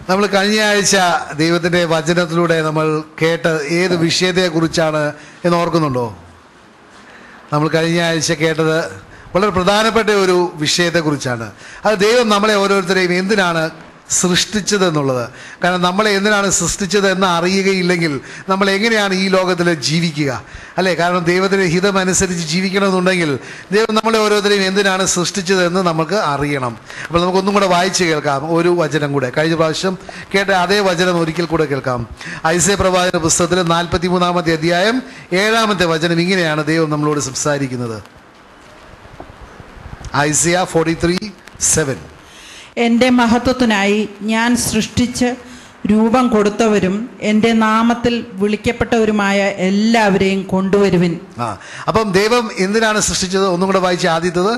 നമ്മൾ കഴിഞ്ഞ ആഴ്ച ദൈവത്തിന്റെ വചനത്തിലൂടെ നമ്മൾ കേട്ട ഏത് വിഷയത്തെക്കുറിച്ചാണ് എന്ന് ഓർക്കുന്നുണ്ടോ നമ്മൾ കഴിഞ്ഞ ആഴ്ച കേട്ടത് വളരെ പ്രധാനപ്പെട്ട ഒരു വിഷയത്തെക്കുറിച്ചാണ് അത് ദൈവം നമ്മളെ ഓരോരുത്തരെയും എന്തിനാണ് സൃഷ്ടിച്ചത് എന്നുള്ളത് കാരണം നമ്മളെ എന്തിനാണ് സൃഷ്ടിച്ചത് എന്ന് അറിയുകയില്ലെങ്കിൽ നമ്മൾ എങ്ങനെയാണ് ഈ ലോകത്തിൽ ജീവിക്കുക അല്ലേ കാരണം ദൈവത്തിൻ്റെ ഹിതമനുസരിച്ച് ജീവിക്കണമെന്നുണ്ടെങ്കിൽ ദൈവം നമ്മളെ ഓരോരുത്തരെയും എന്തിനാണ് സൃഷ്ടിച്ചതെന്ന് നമുക്ക് അറിയണം അപ്പോൾ നമുക്കൊന്നും കൂടെ വായിച്ച് കേൾക്കാം ഒരു വചനം കൂടെ കഴിഞ്ഞ പ്രാവശ്യം കേട്ട അതേ വചനം ഒരിക്കൽ കൂടെ കേൾക്കാം ഐസേ പ്രവാചന പുസ്തകത്തിൽ നാൽപ്പത്തി മൂന്നാമത്തെ അധ്യായം ഏഴാമത്തെ വചനം ഇങ്ങനെയാണ് ദൈവം നമ്മളോട് സംസാരിക്കുന്നത് ഐസിയ ഫോർട്ടി ത്രീ സെവൻ എൻ്റെ മഹത്വത്തിനായി ഞാൻ സൃഷ്ടിച്ച് രൂപം കൊടുത്തവരും എൻ്റെ നാമത്തിൽ വിളിക്കപ്പെട്ടവരുമായ എല്ലാവരെയും കൊണ്ടുവരുവിൻ ആ അപ്പം ദൈവം എന്തിനാണ് സൃഷ്ടിച്ചത് ഒന്നും കൂടെ വായിച്ച ആദ്യത്തത്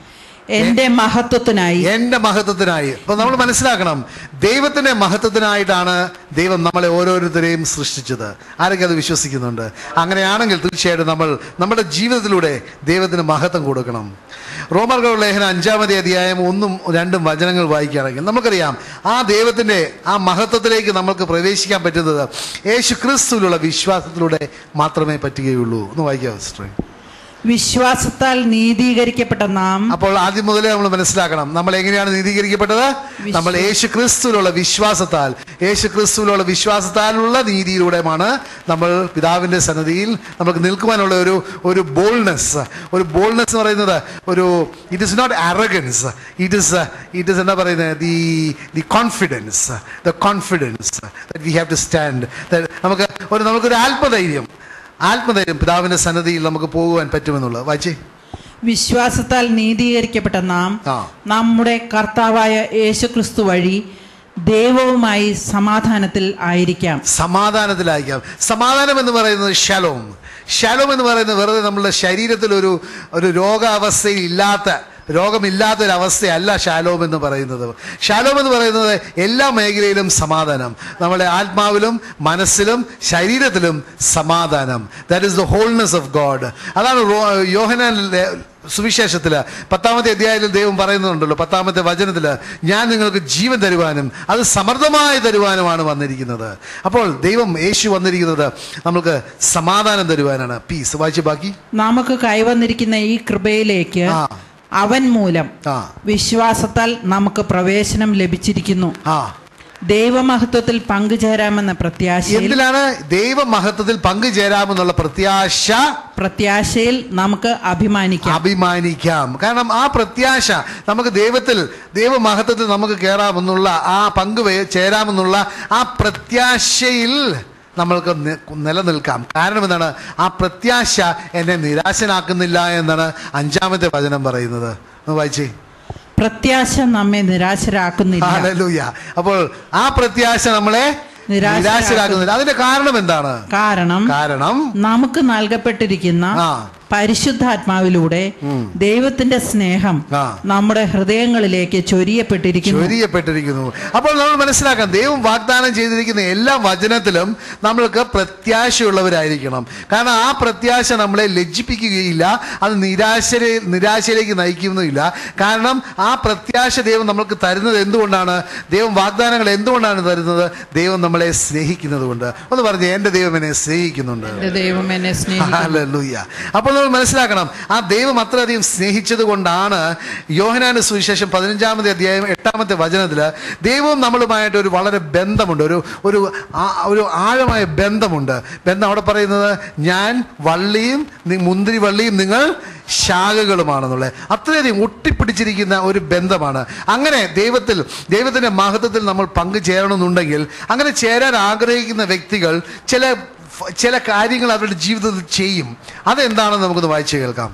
എൻ്റെ മഹത്വത്തിനായി എന്റെ മഹത്വത്തിനായി അപ്പൊ നമ്മൾ മനസ്സിലാക്കണം ദൈവത്തിന്റെ മഹത്വത്തിനായിട്ടാണ് ദൈവം നമ്മളെ ഓരോരുത്തരെയും സൃഷ്ടിച്ചത് ആരൊക്കെ അത് വിശ്വസിക്കുന്നുണ്ട് അങ്ങനെയാണെങ്കിൽ തീർച്ചയായിട്ടും നമ്മൾ നമ്മുടെ ജീവിതത്തിലൂടെ ദൈവത്തിന് മഹത്വം കൊടുക്കണം റോമർഗോ ലേഖന അഞ്ചാമത്തെ അധ്യായം ഒന്നും രണ്ടും വചനങ്ങൾ വായിക്കുകയാണെങ്കിൽ നമുക്കറിയാം ആ ദൈവത്തിന്റെ ആ മഹത്വത്തിലേക്ക് നമുക്ക് പ്രവേശിക്കാൻ പറ്റുന്നത് യേശു ക്രിസ്തുവിലുള്ള വിശ്വാസത്തിലൂടെ മാത്രമേ പറ്റുകയുള്ളൂ ഒന്ന് വായിക്കാം സിസ്റ്ററെ വിശ്വാസത്താൽ നീതീകരിക്കപ്പെട്ട നാം അപ്പോൾ ആദ്യം മുതലേ നമ്മൾ മനസ്സിലാക്കണം നമ്മൾ എങ്ങനെയാണ് നീതീകരിക്കപ്പെട്ടത് നമ്മൾ യേശു ക്രിസ്തുവിലുള്ള വിശ്വാസത്താൽ യേശു ക്രിസ്തുവിലുള്ള വിശ്വാസത്താലുള്ള നീതിയിലൂടെയാണ് നമ്മൾ പിതാവിന്റെ സന്നദ്ധിയിൽ നമുക്ക് നിൽക്കുവാനുള്ള ഒരു ഒരു ബോൾനെസ് ഒരു ബോൾനെസ് എന്ന് പറയുന്നത് ഒരു it is not arrogance it is it is എന്താ പറയുന്നത് the the confidence the confidence we have to stand നമുക്ക് ഒരു നമുക്കൊരു ആത്മധൈര്യം ആത്മധൈര്യം പിതാവിന്റെ സന്നദ്ധിയിൽ നമുക്ക് പോകുവാൻ പറ്റുമെന്നുള്ളത് വായിച്ചേ വിശ്വാസത്താൽ നീതീകരിക്കപ്പെട്ട നാം ആ. നമ്മുടെ കർത്താവായ യേശുക്രിസ്തു വഴി ദൈവവുമായി സമാധാനത്തിൽ ആയിരിക്കാം സമാധാനത്തിലായിരിക്കാം സമാധാനം എന്ന് പറയുന്നത് ശലോം ശലോം എന്ന് പറയുന്നത് വെറുതെ നമ്മളുടെ ശരീരത്തിൽ ഒരു ഒരു രോഗാവസ്ഥയിൽ ഇല്ലാത്ത രോഗമില്ലാത്ത ഒരു അവസ്ഥയല്ല ശാലോം എന്ന് പറയുന്നത് ശാലോം എന്ന് പറയുന്നത് എല്ലാ മേഖലയിലും സമാധാനം നമ്മുടെ ആത്മാവിലും മനസ്സിലും ശരീരത്തിലും സമാധാനം that is the wholeness of God അതാണ് റോ- യോഹനാൻ ലെ- സുവിശേഷത്തില് പത്താമത്തെ അധ്യായത്തിൽ ദൈവം പറയുന്നുണ്ടല്ലോ പത്താമത്തെ വചനത്തില് ഞാൻ നിങ്ങൾക്ക് ജീവൻ തരുവാനും അത് സമൃദ്ധമായി തരുവാനുമാണ് വന്നിരിക്കുന്നത് അപ്പോൾ ദൈവം യേശു വന്നിരിക്കുന്നത് നമുക്ക് സമാധാനം തരുവാനാണ് പീസ് വായിച്ച് ബാക്കി നമുക്ക് കൈവന്നിരിക്കുന്ന ഈ കൃപയിലേക്ക് ആ. അവൻ മൂലം ആ വിശ്വാസത്താൽ നമുക്ക് പ്രവേശനം ലഭിച്ചിരിക്കുന്നു ആ ദൈവമഹത്വത്തിൽ പങ്കുചേരാമെന്ന പ്രത്യാശയിൽ എന്തിലാണ് ദൈവമഹത്വത്തിൽ പങ്കുചേരാമെന്നുള്ള പ്രത്യാശ പ്രത്യാശയിൽ നമുക്ക് അഭിമാനിക്കാം അഭിമാനിക്കാം കാരണം ആ പ്രത്യാശ നമുക്ക് ദൈവത്തിൽ ദൈവമഹത്വത്തിൽ നമുക്ക് കയറാമെന്നുള്ള ആ പങ്ക് വേ- ചേരാമെന്നുള്ള ആ പ്രത്യാശയിൽ നമ്മൾക്ക് നി- നിലനിൽക്കാം കാരണം എന്താണ് ആ പ്രത്യാശ എന്നെ നിരാശനാക്കുന്നില്ല എന്നാണ് അഞ്ചാമത്തെ വചനം പറയുന്നത് ഒന്ന് വായിച്ചേ പ്രത്യാശ നമ്മെ നിരാശരാക്കുന്നില്ല ഹല്ലേലൂയ അപ്പോൾ ആ പ്രത്യാശ നമ്മളെ നിരാശരാക്കുന്നു. നിരാശരാക്കുന്നില്ല അതിന്റെ കാരണം എന്താണ് കാരണം കാരണം നമുക്ക് നൽകപ്പെട്ടിരിക്കുന്ന ആ പരിശുദ്ധാത്മാവിലൂടെ ദൈവത്തിന്റെ സ്നേഹം ആ. നമ്മുടെ ഹൃദയങ്ങളിലേക്ക് ചൊരിയപ്പെട്ടിരിക്കുന്നു ചൊരിയപ്പെട്ടിരിക്കുന്നു അപ്പോൾ നമ്മൾ മനസ്സിലാക്കാം ദൈവം വാഗ്ദാനം ചെയ്തിരിക്കുന്ന എല്ലാ വചനത്തിലും നമ്മൾക്ക് പ്രത്യാശയുള്ളവരായിരിക്കണം കാരണം ആ പ്രത്യാശ നമ്മളെ ലജ്ജിപ്പിക്കുകയില്ല അത് നിരാശ നിരാശയിലേക്ക് നയിക്കുന്നുമില്ല കാരണം ആ പ്രത്യാശ ദൈവം നമ്മൾക്ക് തരുന്നത് എന്തുകൊണ്ടാണ് ദൈവം വാഗ്ദാനങ്ങൾ എന്തുകൊണ്ടാണ് തരുന്നത് ദൈവം നമ്മളെ സ്നേഹിക്കുന്നത് കൊണ്ട് ഒന്ന് പറഞ്ഞ് എൻ്റെ ദൈവം എന്നെ സ്നേഹിക്കുന്നുണ്ട് എന്റെ ദൈവം എന്നെ സ്നേഹിക്കുന്നു ഹല്ലേലൂയ. അപ്പോൾ നമ്മൾ മനസ്സിലാക്കണം ആ ദൈവം അത്രയധികം സ്നേഹിച്ചത് കൊണ്ടാണ് യോഹനാന്റെ സുവിശേഷം പതിനഞ്ചാമത്തെ അധ്യായം എട്ടാമത്തെ വചനത്തിൽ ദൈവവും നമ്മളുമായിട്ട് ഒരു വളരെ ബന്ധമുണ്ട് ഒരു ഒരു ആ- ഒരു ആഴമായ ബന്ധമുണ്ട് ബന്ധം അവിടെ പറയുന്നത് ഞാൻ വള്ളിയും നി- മുന്തിരി വള്ളിയും നിങ്ങൾ ശാഖകളുമാണെന്നുള്ളത് അത്രയധികം ഒട്ടിപ്പിടിച്ചിരിക്കുന്ന ഒരു ബന്ധമാണ് അങ്ങനെ ദൈവത്തിൽ ദൈവത്തിന്റെ മഹത്വത്തിൽ നമ്മൾ പങ്കുചേരണമെന്നുണ്ടെങ്കിൽ അങ്ങനെ ചേരാൻ ആഗ്രഹിക്കുന്ന വ്യക്തികൾ ചില ചില കാര്യങ്ങൾ അവരുടെ ജീവിതത്തിൽ ചെയ്യും അതെന്താണെന്ന് നമുക്കൊന്ന് വായിച്ചു കേൾക്കാം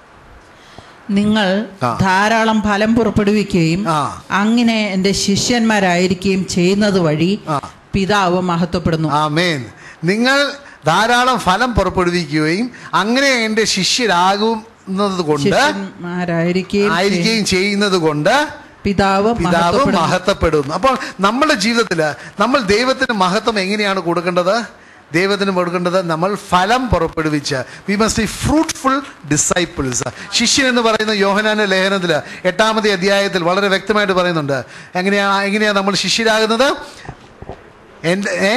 നിങ്ങൾ ആ. ധാരാളം ഫലം പുറപ്പെടുവിക്കുകയും ആ. അങ്ങനെ എൻ്റെ ശിഷ്യന്മാരായിരിക്കുകയും ചെയ്യുന്നത് വഴി ആ. പിതാവ് മഹത്വപ്പെടുന്നു ആ മേൻ നിങ്ങൾ ധാരാളം ഫലം പുറപ്പെടുവിക്കുകയും അങ്ങനെ എൻ്റെ ശിഷ്യരാകുന്നത് കൊണ്ട് ശിഷ്യന്മാരായിരിക്കുകയും ചെയ്യും. ആയിരിക്കുകയും ചെയ്യുന്നത് കൊണ്ട് പിതാവ് പിതാവ് മഹത്വപ്പെടുന്നു. മഹത്വപ്പെടുന്നു അപ്പോൾ നമ്മുടെ ജീവിതത്തിൽ നമ്മൾ ദൈവത്തിന് മഹത്വം എങ്ങനെയാണ് കൊടുക്കേണ്ടത് ദൈവത്തിന് കൊടുക്കേണ്ടത് നമ്മൾ ഫലം പുറപ്പെടുവിച്ച് we must be fruitful disciples ശിഷ്യൻ എന്ന് പറയുന്ന യോഹനാന്റെ ലേഖനത്തിൽ എട്ടാമത്തെ അധ്യായത്തിൽ വളരെ വ്യക്തമായിട്ട് പറയുന്നുണ്ട് എങ്ങനെയാ എങ്ങനെയാണ് നമ്മൾ ശിഷ്യരാകുന്നത് എൻ്റെ ഏ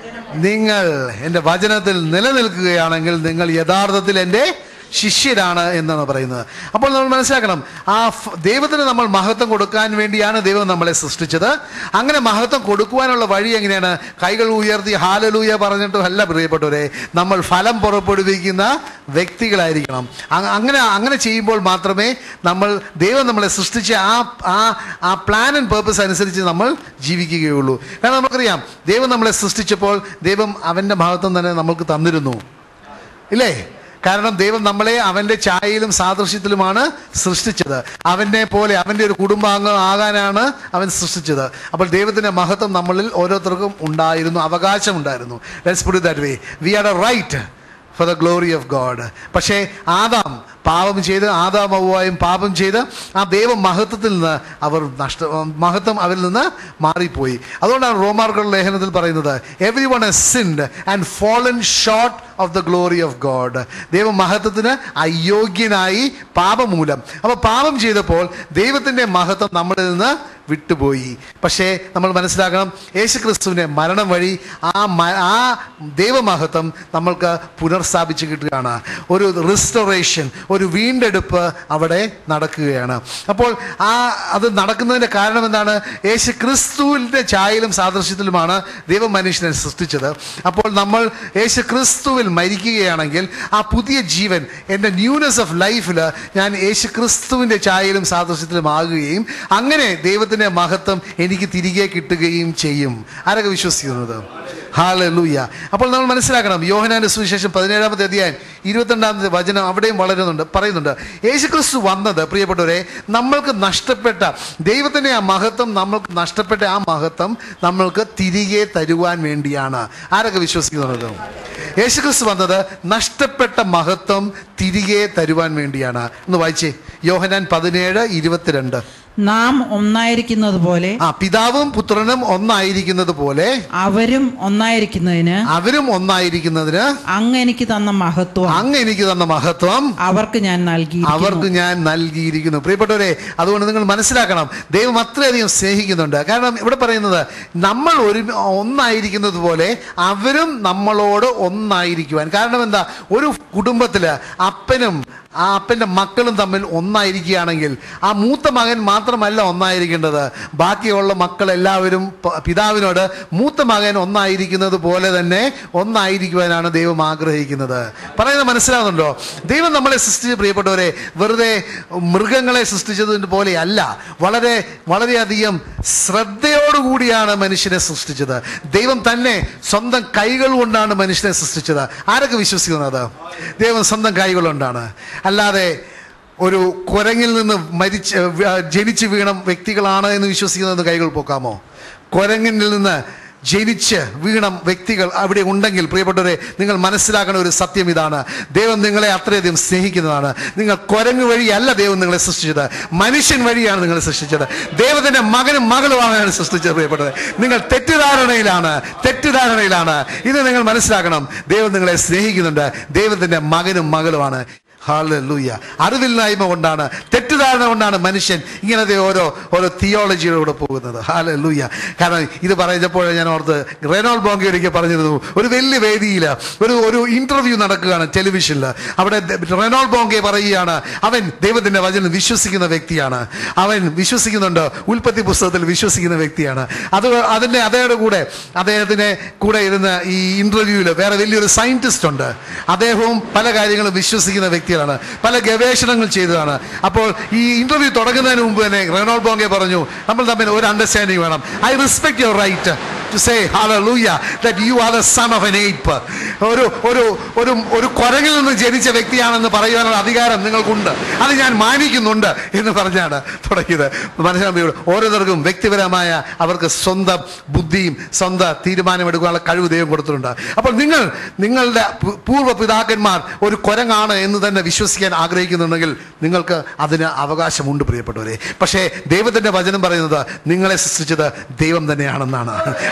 നിങ്ങൾ എൻ്റെ വചനത്തിൽ നിലനിൽക്കുകയാണെങ്കിൽ നിങ്ങൾ യഥാർത്ഥത്തിൽ എൻ്റെ ശിഷ്യരാണ് എന്നാണ് പറയുന്നത് അപ്പോൾ നമ്മൾ മനസ്സിലാക്കണം ആ ഫ്- ദൈവത്തിന് നമ്മൾ മഹത്വം കൊടുക്കാൻ വേണ്ടിയാണ് ദൈവം നമ്മളെ സൃഷ്ടിച്ചത് അങ്ങനെ മഹത്വം കൊടുക്കുവാനുള്ള വഴി എങ്ങനെയാണ് കൈകൾ ഉയർത്തി ഹാലലൂയ പറഞ്ഞിട്ടും അല്ല പ്രിയപ്പെട്ടവരെ നമ്മൾ ഫലം പുറപ്പെടുവിക്കുന്ന വ്യക്തികളായിരിക്കണം അ- അങ്ങനെ അങ്ങനെ ചെയ്യുമ്പോൾ മാത്രമേ നമ്മൾ ദൈവം നമ്മളെ സൃഷ്ടിച്ച ആ ആ ആ പ്ലാൻ ആൻഡ് പേർപ്പസ് അനുസരിച്ച് നമ്മൾ ജീവിക്കുകയുള്ളൂ കാരണം നമുക്കറിയാം ദൈവം നമ്മളെ സൃഷ്ടിച്ചപ്പോൾ ദൈവം അവൻ്റെ മഹത്വം തന്നെ നമുക്ക് തന്നിരുന്നു ഇല്ലേ കാരണം ദൈവം നമ്മളെ അവൻ്റെ ഛായയിലും സാദൃശ്യത്തിലുമാണ് സൃഷ്ടിച്ചത് അവനെ പോലെ അവൻ്റെ ഒരു കുടുംബാംഗം ആകാനാണ് അവൻ സൃഷ്ടിച്ചത് അപ്പോൾ ദൈവത്തിൻ്റെ മഹത്വം നമ്മളിൽ ഓരോരുത്തർക്കും ഉണ്ടായിരുന്നു അവകാശമുണ്ടായിരുന്നു let's put that way we are a right for the glory of God പക്ഷേ ആദാം പാപം ചെയ്ത് ആദാം ഔവായും പാപം ചെയ്ത് ആ ദൈവ മഹത്വത്തിൽ നിന്ന് അവർ നഷ്ട മഹത്വം അവരിൽ നിന്ന് മാറിപ്പോയി അതുകൊണ്ടാണ് റോമാർക്കുള്ള ലേഖനത്തിൽ പറയുന്നത് every one a sinned and fallen short of the glory of God ദൈവ മഹത്വത്തിന് അയോഗ്യനായി പാപമൂലം അപ്പോൾ പാപം ചെയ്തപ്പോൾ ദൈവത്തിൻ്റെ മഹത്വം നമ്മളിൽ നിന്ന് വിട്ടുപോയി പക്ഷേ നമ്മൾ മനസ്സിലാക്കണം യേശു ക്രിസ്തുവിൻ്റെ മരണം വഴി ആ മ- ആ ദൈവമഹത്വം നമ്മൾക്ക് പുനർസ്ഥാപിച്ച് കിട്ടുകയാണ് ഒരു റിസ്റ്റോറേഷൻ ഒരു വീണ്ടെടുപ്പ് അവിടെ നടക്കുകയാണ് അപ്പോൾ ആ അത് നടക്കുന്നതിൻ്റെ കാരണം എന്താണ് യേശു ക്രിസ്തുവിൻ്റെ ഛായയിലും സാദൃശ്യത്തിലുമാണ് ദൈവം മനുഷ്യനെ സൃഷ്ടിച്ചത് അപ്പോൾ നമ്മൾ യേശു ക്രിസ്തുവിൽ മരിക്കുകയാണെങ്കിൽ ആ പുതിയ ജീവൻ എൻ്റെ ന്യൂനെസ് ഓഫ് ലൈഫിൽ ഞാൻ യേശു ക്രിസ്തുവിൻ്റെ ഛായയിലും സാദൃശ്യത്തിലും ആകുകയും അങ്ങനെ ദൈവത്തിൻ്റെ മഹത്വം എനിക്ക് തിരികെ കിട്ടുകയും ചെയ്യും ആരൊക്കെ വിശ്വസിക്കുന്നത് ഹാലൂയ അപ്പോൾ നമ്മൾ മനസ്സിലാക്കണം യോഹനാന്റെ സുവിശേഷം പതിനേഴാമത്തെ അധ്യായം ഇരുപത്തിരണ്ടാമത്തെ വചനം അവിടെയും വളരുന്നുണ്ട് പറയുന്നുണ്ട് യേശുക്രിസ്തു വന്നത് പ്രിയപ്പെട്ടവരെ നമ്മൾക്ക് നഷ്ടപ്പെട്ട ദൈവത്തിൻ്റെ ആ മഹത്വം നമ്മൾക്ക് നഷ്ടപ്പെട്ട ആ മഹത്വം നമ്മൾക്ക് തിരികെ തരുവാൻ വേണ്ടിയാണ് ആരൊക്കെ വിശ്വസിക്കുന്നത് യേശുക്രിസ്തു വന്നത് നഷ്ടപ്പെട്ട മഹത്വം തിരികെ തരുവാൻ വേണ്ടിയാണ് ഒന്ന് വായിച്ചേ യോഹനാൻ പതിനേഴ് ഇരുപത്തിരണ്ട് നാം ഒന്നായിരിക്കുന്നത് പോലെ ആ പിതാവും പുത്രനും ഒന്നായിരിക്കുന്നത് പോലെ അവരും ഒന്നായിരിക്കുന്നതിന് അവരും ഒന്നായിരിക്കുന്നതിന് അങ്ങ് എനിക്ക് തന്ന മഹത്വം അങ്ങ് എനിക്ക് തന്ന മഹത്വം അവർക്ക് ഞാൻ നൽകി അവർക്ക് ഞാൻ നൽകിയിരിക്കുന്നു പ്രിയപ്പെട്ടവരെ അതുകൊണ്ട് നിങ്ങൾ മനസ്സിലാക്കണം ദൈവം അത്രയധികം സ്നേഹിക്കുന്നുണ്ട് കാരണം ഇവിടെ പറയുന്നത് നമ്മൾ ഒരു ഒന്നായിരിക്കുന്നത് പോലെ അവരും നമ്മളോട് ഒന്നായിരിക്കുവാൻ കാരണം എന്താ ഒരു കുടുംബത്തിൽ അപ്പനും ആ അപ്പൻ്റെ മക്കളും തമ്മിൽ ഒന്നായിരിക്കുകയാണെങ്കിൽ ആ മൂത്ത മകൻ മാത്രമല്ല ഒന്നായിരിക്കേണ്ടത് ബാക്കിയുള്ള മക്കളെല്ലാവരും പ- പിതാവിനോട് മൂത്ത മകൻ ഒന്നായിരിക്കുന്നത് പോലെ തന്നെ ഒന്നായിരിക്കുവാനാണ് ദൈവം ആഗ്രഹിക്കുന്നത് പറയുന്നത് മനസ്സിലാവുന്നുണ്ടോ ദൈവം നമ്മളെ സൃഷ്ടിച്ച പ്രിയപ്പെട്ടവരെ വെറുതെ മൃഗങ്ങളെ സൃഷ്ടിച്ചതിന് പോലെയല്ല വളരെ വളരെയധികം ശ്രദ്ധയോടുകൂടിയാണ് മനുഷ്യനെ സൃഷ്ടിച്ചത് ദൈവം തന്നെ സ്വന്തം കൈകൾ കൊണ്ടാണ് മനുഷ്യനെ സൃഷ്ടിച്ചത് ആരൊക്കെ വിശ്വസിക്കുന്നത് ദൈവം സ്വന്തം കൈകൾ കൊണ്ടാണ് അല്ലാതെ ഒരു കുരങ്ങിൽ നിന്ന് മരിച്ച് വ- ജനിച്ച് വീണ വ്യക്തികളാണ് എന്ന് വിശ്വസിക്കുന്നത് കൈകൾ പോക്കാമോ കുരങ്ങിൽ നിന്ന് ജനിച്ച് വീണ വ്യക്തികൾ അവിടെ ഉണ്ടെങ്കിൽ പ്രിയപ്പെട്ടവരെ നിങ്ങൾ മനസ്സിലാക്കുന്ന ഒരു സത്യം ഇതാണ് ദൈവം നിങ്ങളെ അത്രയധികം സ്നേഹിക്കുന്നതാണ് നിങ്ങൾ കുരങ്ങ് വഴിയല്ല ദൈവം നിങ്ങളെ സൃഷ്ടിച്ചത് മനുഷ്യൻ വഴിയാണ് നിങ്ങളെ സൃഷ്ടിച്ചത് ദൈവത്തിന്റെ മകനും മകളുമാണ് സൃഷ്ടിച്ചത് പ്രിയപ്പെട്ടത് നിങ്ങൾ തെറ്റിദ്ധാരണയിലാണ് തെറ്റിദ്ധാരണയിലാണ് ഇത് നിങ്ങൾ മനസ്സിലാക്കണം ദൈവം നിങ്ങളെ സ്നേഹിക്കുന്നുണ്ട് ദൈവത്തിന്റെ മകനും മകളുമാണ് ഹാലൂയ അറിവില്ലായ്മ കൊണ്ടാണ് തെറ്റിദ്ധാരണ കൊണ്ടാണ് മനുഷ്യൻ ഇങ്ങനത്തെ ഓരോ ഓരോ തിയോളജിയിലൂടെ പോകുന്നത് ഹാലൂയ കാരണം ഇത് പറഞ്ഞപ്പോൾ ഞാൻ ഓർത്ത് റെനോൾ ബോങ്കി ഒരിക്കൽ പറഞ്ഞിരുന്നു ഒരു വലിയ വേദിയിൽ ഒരു ഒരു ഇന്റർവ്യൂ നടക്കുകയാണ് ടെലിവിഷനിൽ അവിടെ റെനോൾ ബോങ്കെ പറയുകയാണ് അവൻ ദൈവത്തിന്റെ വചനം വിശ്വസിക്കുന്ന വ്യക്തിയാണ് അവൻ വിശ്വസിക്കുന്നുണ്ട് ഉൽപ്പത്തി പുസ്തകത്തിൽ വിശ്വസിക്കുന്ന വ്യക്തിയാണ് അത് അതിൻ്റെ അതേടെ കൂടെ അദ്ദേഹത്തിന് കൂടെ ഇരുന്ന് ഈ ഇന്റർവ്യൂവിൽ വേറെ വലിയൊരു സയന്റിസ്റ്റ് ഉണ്ട് അദ്ദേഹവും പല കാര്യങ്ങളും വിശ്വസിക്കുന്ന വ്യക്തിയാണ് പല ഗവേഷണങ്ങൾ ചെയ്തതാണ് അപ്പോൾ ഈ ഇന്റർവ്യൂ തുടങ്ങുന്നതിന് മുമ്പ് തന്നെ റെനോൾ ബോങ്കെ പറഞ്ഞു നമ്മൾ തമ്മിൽ ഒരു അണ്ടർസ്റ്റാൻഡിങ് വേണം I respect your right to say hallelujah that you are the son of an ape ഒരു ഒരു ഒരു ഒരു കുരങ്ങിൽ നിന്ന് ജനിച്ച വ്യക്തിയാണെന്ന് പറയുവാനുള്ള അധികാരം നിങ്ങൾക്കുണ്ട് അത് ഞാൻ മാനിക്കുന്നുണ്ട് എന്ന് പറഞ്ഞാണ് തുടങ്ങിയത് മനസ്സിലാകുമ്പോൾ ഓരോരുത്തർക്കും വ്യക്തിപരമായ അവർക്ക് സ്വന്തം ബുദ്ധിയും സ്വന്തം തീരുമാനമെടുക്കാനുള്ള കഴിവ് ദൈവം കൊടുത്തിട്ടുണ്ട് അപ്പോൾ നിങ്ങൾ നിങ്ങളുടെ പു- പൂർവ്വ പിതാക്കന്മാർ ഒരു കുരങ്ങാണ് എന്ന് തന്നെ വിശ്വസിക്കാൻ ആഗ്രഹിക്കുന്നുണ്ടെങ്കിൽ നിങ്ങൾക്ക് അതിന് അവകാശമുണ്ട് പ്രിയപ്പെട്ടവരെ പക്ഷേ ദൈവത്തിന്റെ വചനം പറയുന്നത് നിങ്ങളെ സൃഷ്ടിച്ചത് ദൈവം തന്നെയാണെന്നാണ്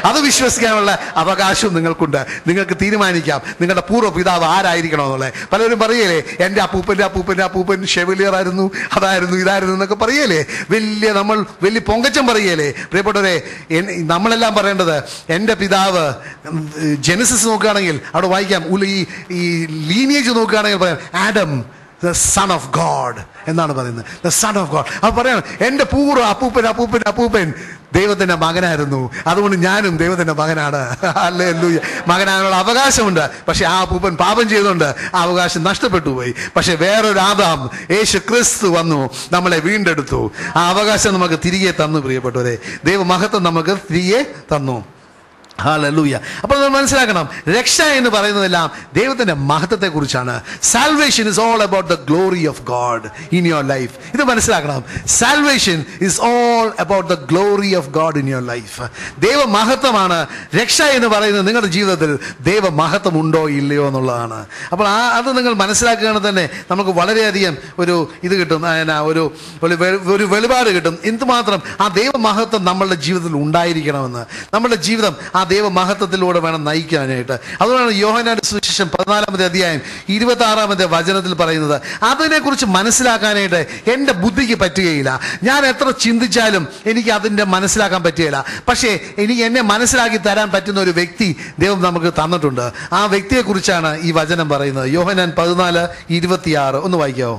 അത് വിശ്വസിക്കാനുള്ള അവകാശവും നിങ്ങൾക്കുണ്ട് നിങ്ങൾക്ക് തീരുമാനിക്കാം നിങ്ങളുടെ പൂർവ്വ പിതാവ് ആരായിരിക്കണം എന്നുള്ളത് പലരും പറയലേ എൻ്റെ അപ്പൂപ്പൻ്റെ അപ്പൂപ്പൻ്റെ അപ്പൂപ്പൻ ഷെവലിയർ ആയിരുന്നു അതായിരുന്നു ഇതായിരുന്നു എന്നൊക്കെ പറയലേ വലിയ നമ്മൾ വലിയ പൊങ്കച്ചം പറയലേ പ്രിയപ്പെട്ടവരെ എൻ- നമ്മളെല്ലാം പറയേണ്ടത് എൻ്റെ പിതാവ് ജെനസിസ് നോക്കുകയാണെങ്കിൽ അവിടെ വായിക്കാം ഉല- ഈ ഈ ലീനിയേജ് നോക്കുകയാണെങ്കിൽ പറയാം Adam the son of God എന്നാണ് പറയുന്നത് ദ സൺ ഓഫ് ഗോഡ് അത് പറയണം എൻ്റെ പൂർവ്വ അപ്പൂപ്പൻ അപ്പൂപ്പൻ അപ്പൂപ്പൻ ദൈവത്തിൻ്റെ മകനായിരുന്നു അതുകൊണ്ട് ഞാനും ദൈവത്തിൻ്റെ മകനാണ് അല്ലേ മകനാകാനുള്ള അവകാശമുണ്ട് പക്ഷെ ആ അപ്പൂപ്പൻ പാപം ചെയ്തുകൊണ്ട് ആ അവകാശം നഷ്ടപ്പെട്ടു പോയി പക്ഷെ വേറൊരു ആദാം യേശു ക്രിസ്തു വന്നു നമ്മളെ വീണ്ടെടുത്തു ആ അവകാശം നമുക്ക് തിരികെ തന്നു പ്രിയപ്പെട്ടവരെ ദൈവമഹത്വം നമുക്ക് തിരികെ തന്നു ഹാലൂയ അപ്പോൾ നമ്മൾ മനസ്സിലാക്കണം രക്ഷ എന്ന് പറയുന്നതെല്ലാം ദൈവത്തിന്റെ മഹത്വത്തെ കുറിച്ചാണ് salvation is all about the glory of God in your life ഇത് മനസ്സിലാക്കണം salvation is all about the glory of God in your life ദൈവ മഹത്വമാണ് രക്ഷ എന്ന് പറയുന്നത് നിങ്ങളുടെ ജീവിതത്തിൽ ദൈവ മഹത്വം ഉണ്ടോ ഇല്ലയോ എന്നുള്ളതാണ് അപ്പോൾ ആ അത് നിങ്ങൾ മനസ്സിലാക്കുകയാണെങ്കിൽ തന്നെ നമുക്ക് വളരെയധികം ഒരു ഇത് കിട്ടും ആ, എന്നാ, ഒരു ഒരു വെ- ഒരു വെളിപാട് കിട്ടും എന്തുമാത്രം ആ ദൈവ മഹത്വം നമ്മളുടെ ജീവിതത്തിൽ ഉണ്ടായിരിക്കണമെന്ന് നമ്മുടെ ജീവിതം ആ ദൈവ മഹത്വത്തിലൂടെ വേണം നയിക്കാനായിട്ട് അതുകൊണ്ടാണ് യോഹനാന്റെ സുവിശേഷം പതിനാലാമത്തെ അധ്യായം ഇരുപത്തി ആറാമത്തെ വചനത്തിൽ പറയുന്നത് അതിനെക്കുറിച്ച് മനസ്സിലാക്കാനായിട്ട് എൻ്റെ ബുദ്ധിക്ക് പറ്റുകയില്ല ഞാൻ എത്ര ചിന്തിച്ചാലും എനിക്ക് അതിൻ്റെ മനസ്സിലാക്കാൻ പറ്റുകയില്ല പക്ഷേ എനിക്ക് എന്നെ മനസ്സിലാക്കി തരാൻ പറ്റുന്ന ഒരു വ്യക്തി ദൈവം നമുക്ക് തന്നിട്ടുണ്ട് ആ വ്യക്തിയെക്കുറിച്ചാണ് ഈ വചനം പറയുന്നത് യോഹനാൻ പതിനാല് ഇരുപത്തിയാറ് ഒന്ന് വായിക്കാവോ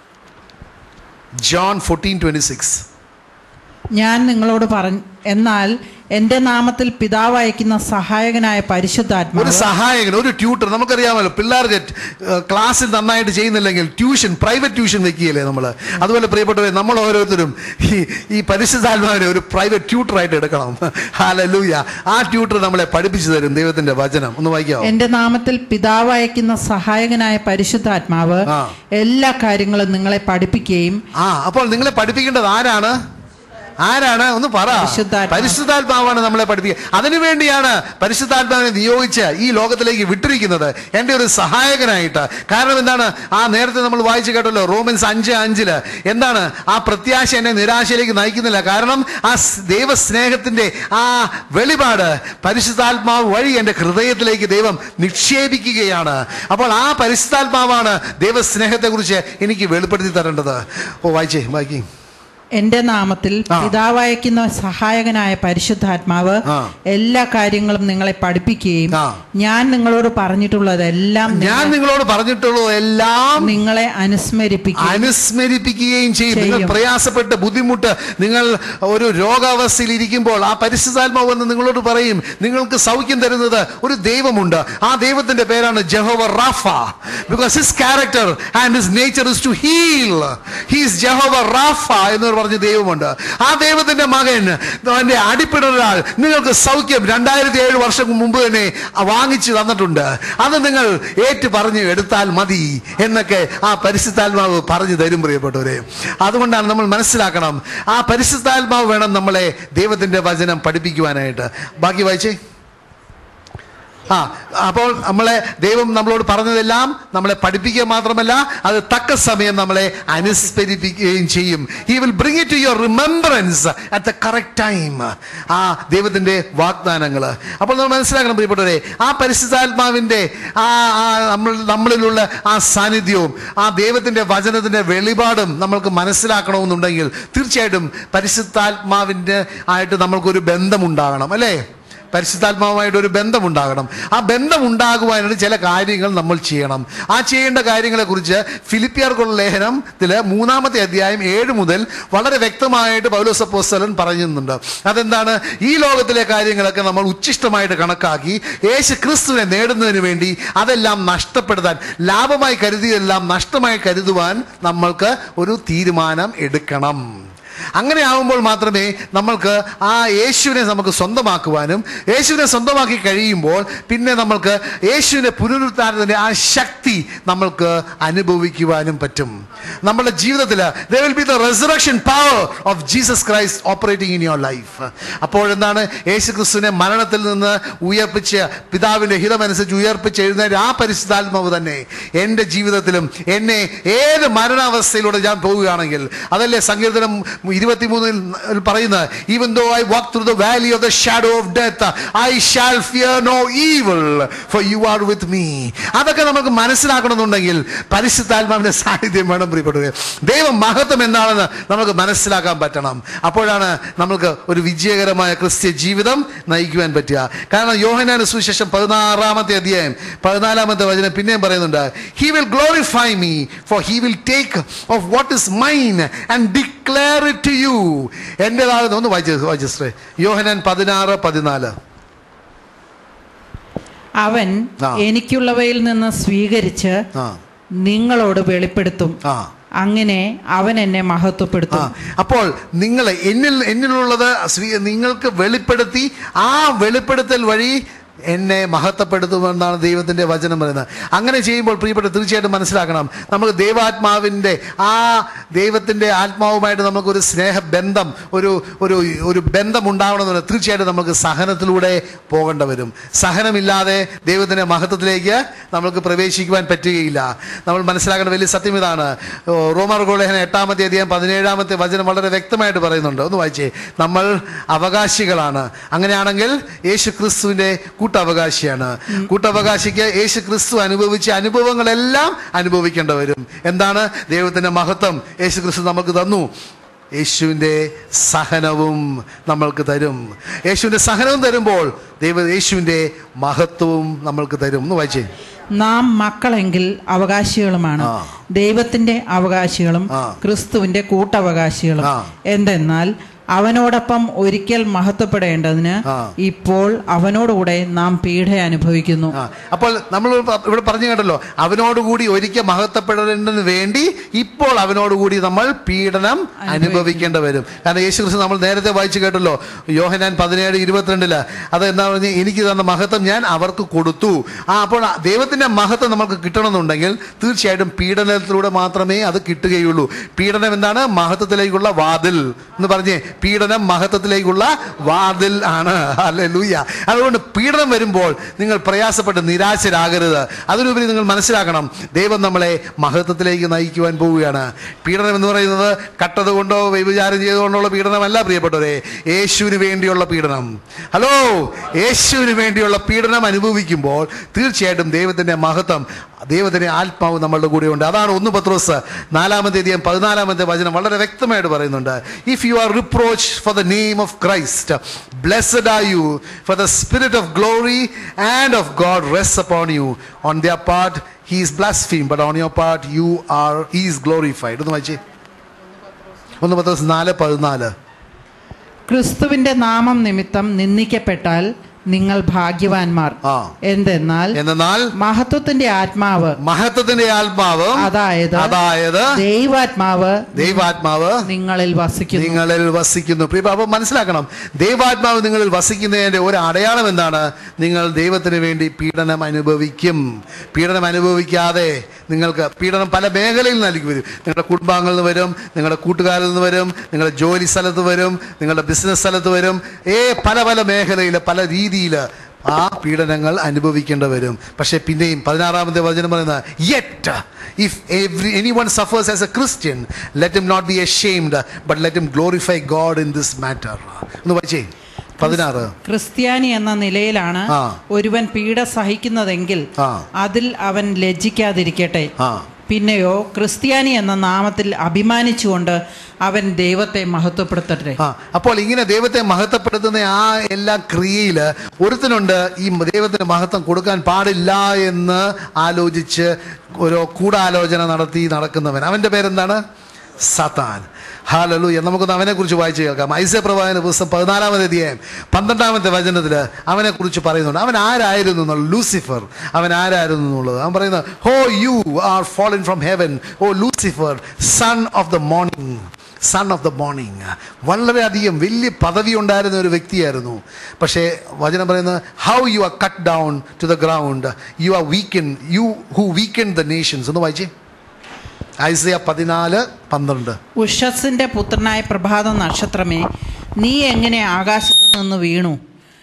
ജോൺ ഫോർട്ടീൻ ട്വന്റി സിക്സ് ഞാൻ നിങ്ങളോട് പറഞ്ഞു എന്നാൽ എൻ്റെ നാമത്തിൽ പിതാവ് അയക്കുന്ന സഹായകനായ ഒരു പരിശുദ്ധാത്മാവ് സഹായകൻ ഒരു ട്യൂട്ടർ നമുക്കറിയാമല്ലോ പിള്ളേർക്ക് ഏഹ്, ക്ലാസ്സിൽ നന്നായിട്ട് ചെയ്യുന്നില്ലെങ്കിൽ ട്യൂഷൻ പ്രൈവറ്റ് ട്യൂഷൻ വെക്കുകയല്ലേ നമ്മൾ അതുപോലെ പ്രിയപ്പെട്ടവരെ നമ്മൾ ഓരോരുത്തരും ഈ ഈ പരിശുദ്ധാത്മാവിനെ ഒരു പ്രൈവറ്റ് ട്യൂട്ടറായിട്ട് എടുക്കണം ഹാലലൂയ ആ ട്യൂട്ടർ നമ്മളെ പഠിപ്പിച്ചു തരും ദൈവത്തിന്റെ വചനം ഒന്ന് വായിക്കാവോ എൻ്റെ നാമത്തിൽ പിതാവ് അയക്കുന്ന സഹായകനായ പരിശുദ്ധാത്മാവ് ആ. എല്ലാ കാര്യങ്ങളും നിങ്ങളെ പഠിപ്പിക്കുകയും ആ അപ്പോൾ നിങ്ങളെ പഠിപ്പിക്കേണ്ടത് ആരാണ് ആരാണ് ഒന്ന് പറ പരിശുദ്ധാത്മാവ്. പരിശുദ്ധാത്മാവാണ് നമ്മളെ പഠിപ്പിക്കുക അതിനുവേണ്ടിയാണ് പരിശുദ്ധാത്മാവിനെ നിയോഗിച്ച് ഈ ലോകത്തിലേക്ക് വിട്ടിരിക്കുന്നത് എൻ്റെ ഒരു സഹായകനായിട്ട് കാരണം എന്താണ് ആ നേരത്തെ നമ്മൾ വായിച്ചു കേട്ടല്ലോ റോമൻസ് അഞ്ച് അഞ്ചില് എന്താണ് ആ പ്രത്യാശ എന്നെ നിരാശയിലേക്ക് നയിക്കുന്നില്ല കാരണം ആ സ് ദൈവസ്നേഹത്തിന്റെ ആ വെളിപാട് പരിശുദ്ധാത്മാവ് വഴി എൻ്റെ ഹൃദയത്തിലേക്ക് ദൈവം നിക്ഷേപിക്കുകയാണ് അപ്പോൾ ആ പരിശുദ്ധാത്മാവാണ് ദൈവസ്നേഹത്തെക്കുറിച്ച് എനിക്ക് വെളിപ്പെടുത്തി തരേണ്ടത് ഓ വായിച്ചേ വായിക്കേ എൻ്റെ നാമത്തിൽ ആ. പിതാവ് അയക്കുന്ന സഹായകനായ പരിശുദ്ധാത്മാവ് ആ. എല്ലാ കാര്യങ്ങളും നിങ്ങളെ പഠിപ്പിക്കുകയും ആ. ഞാൻ നിങ്ങളോട് പറഞ്ഞിട്ടുള്ളതെല്ലാം ഞാൻ നിങ്ങളോട് പറഞ്ഞിട്ടുള്ളത് എല്ലാം നിങ്ങളെ അനുസ്മരിപ്പിക്കും അനുസ്മരിപ്പിക്കുകയും ചെയ്യും നിങ്ങൾ ചെയ്യും. പ്രയാസപ്പെട്ട് ബുദ്ധിമുട്ട് നിങ്ങൾ ഒരു രോഗാവസ്ഥയിൽ ഇരിക്കുമ്പോൾ ആ പരിശുദ്ധാത്മാവ് വന്ന് നിങ്ങളോട് പറയും നിങ്ങൾക്ക് സൗഖ്യം തരുന്നത് ഒരു ദൈവമുണ്ട് ആ ദൈവത്തിന്റെ പേരാണ് Jehovah Rapha because his character and his nature is to heal he's Jehovah Rapha എന്ന് പറഞ്ഞ ദൈവമുണ്ട് ആ ദൈവത്തിന്റെ മകൻ അവന്റെ അടിപ്പിടൊരാൾ നിങ്ങൾക്ക് സൗഖ്യം രണ്ടായിരത്തി ഏഴ് വർഷം മുമ്പ് തന്നെ വാങ്ങിച്ചു തന്നിട്ടുണ്ട് അത് നിങ്ങൾ ഏറ്റു പറഞ്ഞു എടുത്താൽ മതി എന്നൊക്കെ ആ പരിശുദ്ധാത്മാവ് പറഞ്ഞു തരും പ്രിയപ്പെട്ടവരെ അതുകൊണ്ടാണ് നമ്മൾ മനസ്സിലാക്കണം ആ പരിശുദ്ധാത്മാവ് വേണം നമ്മളെ ദൈവത്തിന്റെ വചനം പഠിപ്പിക്കുവാനായിട്ട് ബാക്കി വായിച്ചേ ആ അപ്പോൾ നമ്മളെ ദൈവം നമ്മളോട് പറഞ്ഞതെല്ലാം നമ്മളെ പഠിപ്പിക്കുക മാത്രമല്ല അത് തക്ക സമയം നമ്മളെ അനുസ്മരിപ്പിക്കുകയും ചെയ്യും he will bring it to your remembrance at the correct time ആ ദൈവത്തിന്റെ വാഗ്ദാനങ്ങൾ അപ്പോൾ നമ്മൾ മനസ്സിലാക്കണം പ്രിയപ്പെട്ടവരെ ആ പരിശുദ്ധാത്മാവിന്റെ ആ ആ നമ്മൾ നമ്മളിലുള്ള ആ സാന്നിധ്യവും ആ ദൈവത്തിന്റെ വചനത്തിന്റെ വെളിപാടും നമ്മൾക്ക് മനസ്സിലാക്കണമെന്നുണ്ടെങ്കിൽ തീർച്ചയായിട്ടും പരിശുദ്ധാത്മാവിന്റെ ആയിട്ട് നമ്മൾക്കൊരു ബന്ധമുണ്ടാകണം അല്ലേ പരിശുദ്ധാത്മാവുമായിട്ട് ഒരു ബന്ധമുണ്ടാകണം ആ ബന്ധമുണ്ടാകുവാനായിട്ട് ചില കാര്യങ്ങൾ നമ്മൾ ചെയ്യണം ആ ചെയ്യേണ്ട കാര്യങ്ങളെ കുറിച്ച് ഫിലിപ്പിയർക്കുള്ള ലേഖനത്തിൽ മൂന്നാമത്തെ അധ്യായം ഏഴ് മുതൽ വളരെ വ്യക്തമായിട്ട് പൗലോസ് അപ്പോസ്തലൻ പറയുന്നുണ്ട് അതെന്താണ് ഈ ലോകത്തിലെ കാര്യങ്ങളൊക്കെ നമ്മൾ ഉച്ഛിഷ്ടമായിട്ട് കണക്കാക്കി യേശു ക്രിസ്തുവിനെ നേടുന്നതിന് വേണ്ടി അതെല്ലാം നഷ്ടപ്പെടുത്താൻ ലാഭമായി കരുതിയതെല്ലാം നഷ്ടമായി കരുതുവാൻ നമ്മൾക്ക് ഒരു തീരുമാനം എടുക്കണം അങ്ങനെ ആവുമ്പോൾ മാത്രമേ നമ്മൾക്ക് ആ യേശുവിനെ നമുക്ക് സ്വന്തമാക്കുവാനും യേശുവിനെ സ്വന്തമാക്കി കഴിയുമ്പോൾ പിന്നെ നമ്മൾക്ക് യേശുവിനെ പുനരുദ്ധാരണത്തിൻ്റെ ആ ശക്തി നമ്മൾക്ക് അനുഭവിക്കുവാനും പറ്റും നമ്മുടെ ജീവിതത്തിൽ there will be the resurrection power of Jesus Christ operating in your life അപ്പോഴെന്താണ് യേശു ക്രിസ്തുവിനെ മരണത്തിൽ നിന്ന് ഉയർപ്പിച്ച് പിതാവിൻ്റെ ഹിതമനുസരിച്ച് ഉയർപ്പിച്ച് എഴുന്നേറ്റ് ആ പരിശുദ്ധാത്മാവ് തന്നെ എൻ്റെ ജീവിതത്തിലും എന്നെ ഏത് മരണാവസ്ഥയിലൂടെ ഞാൻ പോവുകയാണെങ്കിൽ അതല്ലേ സങ്കീർത്തനം ഇരുപത്തിമൂന്നിൽ പറയുന്നത് even though I walk through the valley of the shadow of death I shall fear no evil for you are with me അതൊക്കെ നമുക്ക് മനസ്സിലാക്കണമെന്നുണ്ടെങ്കിൽ പരിശുദ്ധാത്മാവിന്റെ സാന്നിധ്യം വേണം പ്രിയപ്പെട്ടത് ദൈവ മഹത്വം എന്താണെന്ന് നമുക്ക് മനസ്സിലാക്കാൻ പറ്റണം അപ്പോഴാണ് നമുക്ക് ഒരു വിജയകരമായ ക്രിസ്ത്യ ജീവിതം നയിക്കുവാൻ പറ്റുക കാരണം യോഹനാന് സുവിശേഷം പതിനാറാമത്തെ അധ്യായം പതിനാലാമത്തെ വചനം പിന്നെയും പറയുന്നുണ്ട് he will glorify me for he will take of what is mine and declare it to you എൻ്റെതാകുന്ന ഒന്ന് വായിച്ചു വായിച്ചേ യോഹനാൻ പതിനാറ് പതിനാല് അവൻ ആ. എനിക്കുള്ളവയിൽ നിന്ന് സ്വീകരിച്ച് ആ നിങ്ങളോട് വെളിപ്പെടുത്തും ആ അങ്ങനെ അവൻ എന്നെ ആ മഹത്വപ്പെടുത്തും അപ്പോൾ നിങ്ങൾ എന്നിൽ എന്നിലുള്ളത് സ്വീ- നിങ്ങൾക്ക് വെളിപ്പെടുത്തി ആ വെളിപ്പെടുത്തൽ വഴി എന്നെ മഹത്വപ്പെടുത്തുമെന്നാണ് ദൈവത്തിൻ്റെ വചനം പറയുന്നത് അങ്ങനെ ചെയ്യുമ്പോൾ പ്രിയപ്പെട്ട തീർച്ചയായിട്ടും മനസ്സിലാക്കണം നമുക്ക് ദൈവാത്മാവിൻ്റെ ആ ദൈവത്തിൻ്റെ ആത്മാവുമായിട്ട് നമുക്കൊരു സ്നേഹബന്ധം ഒരു ഒരു ഒരു ബന്ധം ഉണ്ടാവണമെന്ന് തീർച്ചയായിട്ടും നമുക്ക് സഹനത്തിലൂടെ പോകേണ്ട വരും സഹനമില്ലാതെ ദൈവത്തിൻ്റെ മഹത്വത്തിലേക്ക് നമുക്ക് പ്രവേശിക്കുവാൻ പറ്റുകയില്ല നമ്മൾ മനസ്സിലാക്കേണ്ട വലിയ സത്യം ഇതാണ് ഓ, റോമർ ഗോളേഹന എട്ടാമത്തെ അധികം പതിനേഴാമത്തെ വചനം വളരെ വ്യക്തമായിട്ട് പറയുന്നുണ്ട് ഒന്ന് വായിച്ചേ നമ്മൾ അവകാശികളാണ് അങ്ങനെയാണെങ്കിൽ യേശു ക്രിസ്തുവിൻ്റെ കൂട്ടവകാശിയാണ് കൂട്ടവകാശിക്ക് യേശു ക്രിസ്തു അനുഭവിച്ച അനുഭവങ്ങളെല്ലാം അനുഭവിക്കേണ്ടി വരും എന്താണ് ദൈവത്തിൻ്റെ മഹത്വം യേശു ക്രിസ്തു നമുക്ക് തന്നു യേശുവിൻ്റെ സഹനവും നമ്മൾക്ക് തരും യേശുവിൻ്റെ സഹനവും തരുമ്പോൾ ദൈവ യേശുവിൻ്റെ മഹത്വവും നമ്മൾക്ക് തരും ഒന്ന് വായിച്ചേ നാം മക്കളെങ്കിൽ അവകാശികളുമാണ് ആ. ദൈവത്തിന്റെ അവകാശികളും ആ. ക്രിസ്തുവിന്റെ കൂട്ടവകാശികളും ആ. എന്തെന്നാൽ അവനോടൊപ്പം ഒരിക്കൽ മഹത്വപ്പെടേണ്ടതിന് ആ. ഇപ്പോൾ അവനോടുകൂടെ നാം പീഡ അനുഭവിക്കുന്നു ആ അപ്പോൾ നമ്മൾ ഇവിടെ പറഞ്ഞു കേട്ടല്ലോ അവനോടുകൂടി ഒരിക്കൽ മഹത്വപ്പെടേണ്ടതിന് വേണ്ടി ഇപ്പോൾ അവനോടുകൂടി നമ്മൾ പീഡനം അനുഭവിക്കേണ്ടി വരും കാരണം യേശു ക്രിസ്തു നമ്മൾ നേരത്തെ വായിച്ചു കേട്ടല്ലോ യോഹനാൻ പതിനേഴ് ഇരുപത്തിരണ്ടില് അത് എന്താ പറഞ്ഞാൽ എനിക്ക് തന്ന മഹത്വം ഞാൻ അവർക്ക് കൊടുത്തു ആ അപ്പോൾ ആ ദൈവത്തിന്റെ മഹത്വം നമുക്ക് കിട്ടണമെന്നുണ്ടെങ്കിൽ തീർച്ചയായിട്ടും പീഡനത്തിലൂടെ മാത്രമേ അത് കിട്ടുകയുള്ളൂ പീഡനം എന്താണ് മഹത്വത്തിലേക്കുള്ള വാതിൽ എന്ന് പറഞ്ഞേ പീഡനം മഹത്വത്തിലേക്കുള്ള വാതിൽ ആണ് അല്ലെ ലൂയ അതുകൊണ്ട് പീഡനം വരുമ്പോൾ നിങ്ങൾ പ്രയാസപ്പെട്ട് നിരാശരാകരുത് അതിനുപരി നിങ്ങൾ മനസ്സിലാക്കണം ദൈവം നമ്മളെ മഹത്വത്തിലേക്ക് നയിക്കുവാൻ പോവുകയാണ് പീഡനം എന്ന് പറയുന്നത് കട്ടത് കൊണ്ടോ വ്യഭിചാരം ചെയ്തുകൊണ്ടുള്ള പീഡനമല്ല പ്രിയപ്പെട്ടവരെ യേശുവിന് വേണ്ടിയുള്ള പീഡനം ഹലോ യേശുവിന് വേണ്ടിയുള്ള പീഡനം അനുഭവിക്കുമ്പോൾ തീർച്ചയായിട്ടും ദൈവത്തിന്റെ മഹത്വം ദൈവത്തിന്റെ ആത്മാവ് നമ്മളുടെ കൂടെയുണ്ട് അതാണ് ഒന്ന് പത്രോസ് നാലാമത്തെ അധികം പതിനാലാമത്തെ വചനം വളരെ വ്യക്തമായിട്ട് പറയുന്നുണ്ട് if you are reproach for the name of Christ blessed are you for the spirit of glory and of God rest upon you on their part he is blaspheme but on your part you are he is glorified ഒന്ന് വായിച്ചേ ഒന്ന് പത്രോസ് നാല് പതിനാല് ക്രിസ്തുവിന്റെ നാമം നിമിത്തം നിന്ദിക്കപ്പെട്ടാൽ നിങ്ങൾ ഭാഗ്യവാന്മാർ ആ. എന്തെന്നാൽ എന്നാൽ മഹത്വത്തിന്റെ ആത്മാവ് മഹത്വത്തിന്റെ ആത്മാവ് അതായത് അതായത് ദൈവാത്മാവ് ദൈവാത്മാവ് നിങ്ങളിൽ വസിക്കുന്നു നിങ്ങളിൽ വസിക്കുന്നു പ്രിയ അപ്പൊ മനസ്സിലാക്കണം ദൈവാത്മാവ് നിങ്ങളിൽ വസിക്കുന്നതിന്റെ ഒരു അടയാളം എന്താണ് നിങ്ങൾ ദൈവത്തിന് വേണ്ടി പീഡനം അനുഭവിക്കും പീഡനം അനുഭവിക്കാതെ നിങ്ങൾക്ക് പീഡനം പല മേഖലയിൽ നൽകി വരും നിങ്ങളുടെ കുടുംബാംഗങ്ങളിൽ നിന്ന് വരും നിങ്ങളുടെ കൂട്ടുകാരിൽ നിന്ന് വരും നിങ്ങളുടെ ജോലി സ്ഥലത്ത് വരും നിങ്ങളുടെ ബിസിനസ് സ്ഥലത്ത് വരും ഏ പല പല മേഖലയിൽ പല രീതിയിൽ ആ പീഡനങ്ങൾ അനുഭവിക്കേണ്ടി വരും പക്ഷേ പിന്നെയും പതിനാറാമത്തെ വചനം പറയുന്നത് yet if every any one suffers as a Christian let him not be ashamed but let him glorify God in this matter ഒന്ന് വായിച്ചേ പതിനാറ് ക്രിസ്ത്യാനി എന്ന നിലയിലാണ് ആ. ഒരുവൻ പീഡ സഹിക്കുന്നതെങ്കിൽ ആ. അതിൽ അവൻ ലജ്ജിക്കാതിരിക്കട്ടെ ആ പിന്നെയോ ക്രിസ്ത്യാനി എന്ന നാമത്തിൽ അഭിമാനിച്ചുകൊണ്ട് അവൻ ദൈവത്തെ മഹത്വപ്പെടുത്തട്ടെ ആ അപ്പോൾ ഇങ്ങനെ ദൈവത്തെ മഹത്വപ്പെടുത്തുന്ന ആ എല്ലാ ക്രിയയിൽ ഒരുത്തനുണ്ട് ഈ ദൈവത്തിന് മഹത്വം കൊടുക്കാൻ പാടില്ല എന്ന് ആലോചിച്ച് ഒരു കൂടാലോചന നടത്തി നടക്കുന്നവൻ അവൻ്റെ പേരെന്താണ് സത്താൻ ഹാലലു നമുക്കൊന്ന് അവനെ കുറിച്ച് വായിച്ചു കേൾക്കാം ഐസ പ്രവാചന പുസ്തകം പതിനാലാമത്തെ അധ്യായം പന്ത്രണ്ടാമത്തെ വചനത്തിൽ അവനെ കുറിച്ച് പറയുന്നുണ്ട് അവൻ ആരായിരുന്നു എന്നുള്ള ലൂസിഫർ അവൻ ആരായിരുന്നു എന്നുള്ളത് അവൻ പറയുന്നത് how you are fallen from heaven oh Lucifer son of the morning son of the morning വളരെയധികം വലിയ പദവി ഉണ്ടായിരുന്ന ഒരു വ്യക്തിയായിരുന്നു പക്ഷേ വചനം പറയുന്നത് how you are cut down to the ground you are weaken you who weaken the nations ഒന്ന് വായിച്ചേ ഐസിയ പതിനാല് പന്ത്രണ്ട് ഉഷസ്സിന്റെ പുത്രനായ പ്രഭാത നക്ഷത്രമേ നീ എങ്ങനെ ആകാശത്തു നിന്ന് വീണു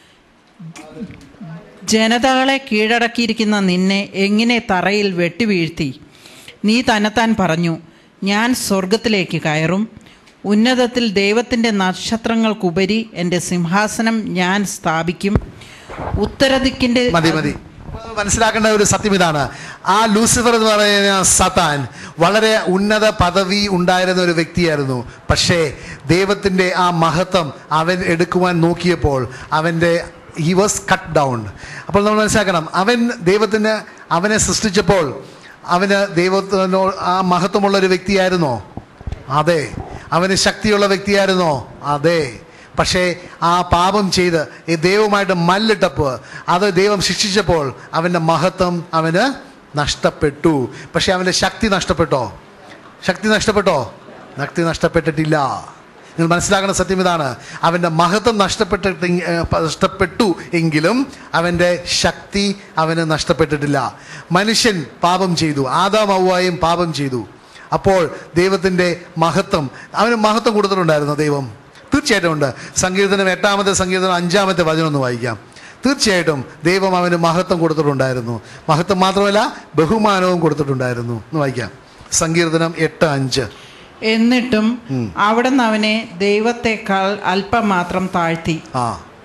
ജനതകളെ കീഴടക്കിയിരിക്കുന്ന നിന്നെ എങ്ങനെ തറയിൽ വെട്ടിവീഴ്ത്തി നീ തന്നെത്താൻ പറഞ്ഞു ഞാൻ സ്വർഗത്തിലേക്ക് കയറും ഉന്നതത്തിൽ ദൈവത്തിൻ്റെ നക്ഷത്രങ്ങൾക്കുപരി എൻ്റെ സിംഹാസനം ഞാൻ സ്ഥാപിക്കും ഉത്തരദിക്കിൻ്റെ മതി മതി മനസ്സിലാക്കേണ്ട ഒരു സത്യം ഇതാണ് ആ ലൂസിഫർ എന്ന് പറയുന്ന സത്താൻ വളരെ ഉന്നത പദവി ഉണ്ടായിരുന്ന ഒരു വ്യക്തിയായിരുന്നു പക്ഷേ ദൈവത്തിൻ്റെ ആ മഹത്വം അവൻ എടുക്കുവാൻ നോക്കിയപ്പോൾ അവൻ്റെ ഹി വാസ് കട്ട് ഡൗൺ അപ്പോൾ നമ്മൾ മനസ്സിലാക്കണം അവൻ ദൈവത്തിന് അവനെ സൃഷ്ടിച്ചപ്പോൾ അവന് ദൈവത്തിനോ ആ മഹത്വമുള്ള ഒരു വ്യക്തിയായിരുന്നോ അതെ അവന് ശക്തിയുള്ള വ്യക്തിയായിരുന്നോ അതെ പക്ഷേ ആ പാപം ചെയ്ത് ഈ ദൈവമായിട്ട് മല്ലിട്ടപ്പോൾ അത് ദൈവം ശിക്ഷിച്ചപ്പോൾ അവൻ്റെ മഹത്വം അവന് നഷ്ടപ്പെട്ടു പക്ഷേ അവൻ്റെ ശക്തി നഷ്ടപ്പെട്ടോ ശക്തി നഷ്ടപ്പെട്ടോ ശക്തി നഷ്ടപ്പെട്ടിട്ടില്ല നിങ്ങൾ മനസ്സിലാക്കുന്ന സത്യം ഇതാണ് അവൻ്റെ മഹത്വം നഷ്ടപ്പെട്ടിട്ട് നഷ്ടപ്പെട്ടു എങ്കിലും അവൻ്റെ ശക്തി അവന് നഷ്ടപ്പെട്ടിട്ടില്ല മനുഷ്യൻ പാപം ചെയ്തു ആദാം ഔവായും പാപം ചെയ്തു അപ്പോൾ ദൈവത്തിൻ്റെ മഹത്വം അവന് മഹത്വം കൊടുത്തിട്ടുണ്ടായിരുന്നു ദൈവം തീർച്ചയായിട്ടും ഉണ്ട് സങ്കീർത്തനം എട്ടാമത്തെ സങ്കീർത്തനം അഞ്ചാമത്തെ വചനം ഒന്ന് വായിക്കാം തീർച്ചയായിട്ടും ദൈവം അവന് മഹത്വം കൊടുത്തിട്ടുണ്ടായിരുന്നു മഹത്വം മാത്രമല്ല ബഹുമാനവും കൊടുത്തിട്ടുണ്ടായിരുന്നു എന്ന് വായിക്കാം സങ്കീർത്തനം എട്ട് അഞ്ച് എന്നിട്ടും അവിടുന്ന് അവനെ ദൈവത്തെക്കാൾ അല്പം മാത്രം താഴ്ത്തി ആ